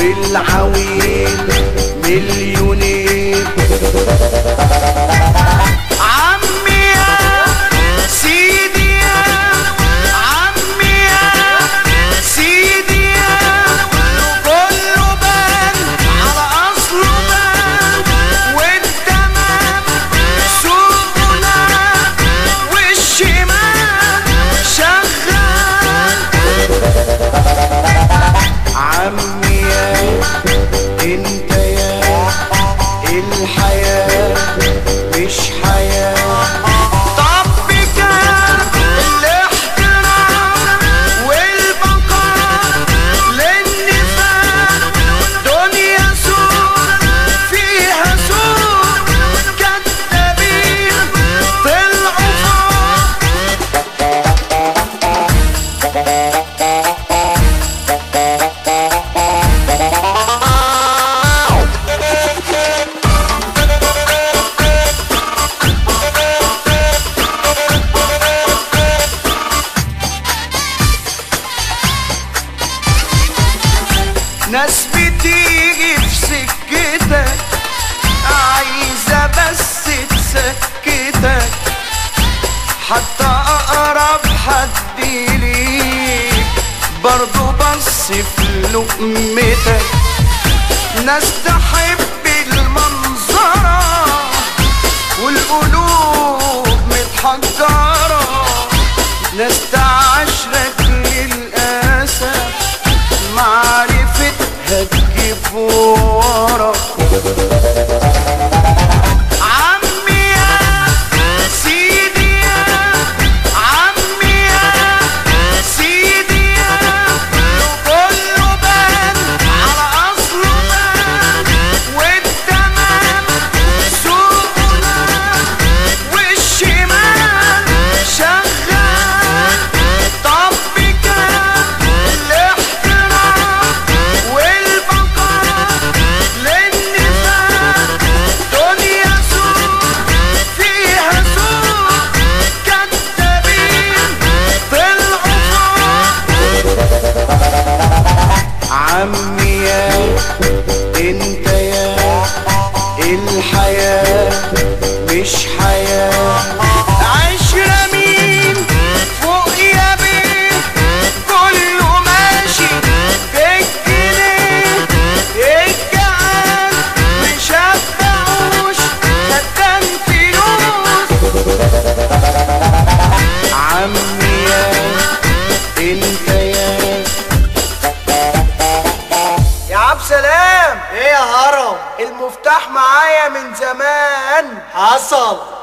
والعويل مليونين عمي يا سيدي يا عمي يا سيدي يا كله بان على اصله بان والتمام سوقنا والشمال شغال عمي يا انت يا الحياة مش حياة طب كان الاحترام والبقاء للنفاق دنيا سوق فيها سوق كذابين طلعوا فوق ناس بتيجي في سكتك عايزة بس تسكتك حتى أقرب حد ليك برضو بص في لقمتك ناس تحب المنظرة والقلوب متحجرة ناس تعاشرك للأسف معرفتها تجيب ورا عمي يا سيدي يا عمي يا سيدي يا كله بان على اصله بان والتمام سوقنا والشمال شغال طب كان الاحترام والبقاء للنفاق دنيا سوق فيها سوق كذابين طلعوا فوق عمي يا انت يا الحياة مش حياة عشرة مين فوق يا بيه كله ماشي بالجنيه الجعان مشبعوش خدام فلوس عمي يا انت يا يا عبد سلام ايه يا هرم المفتاح معايا من زمان حصل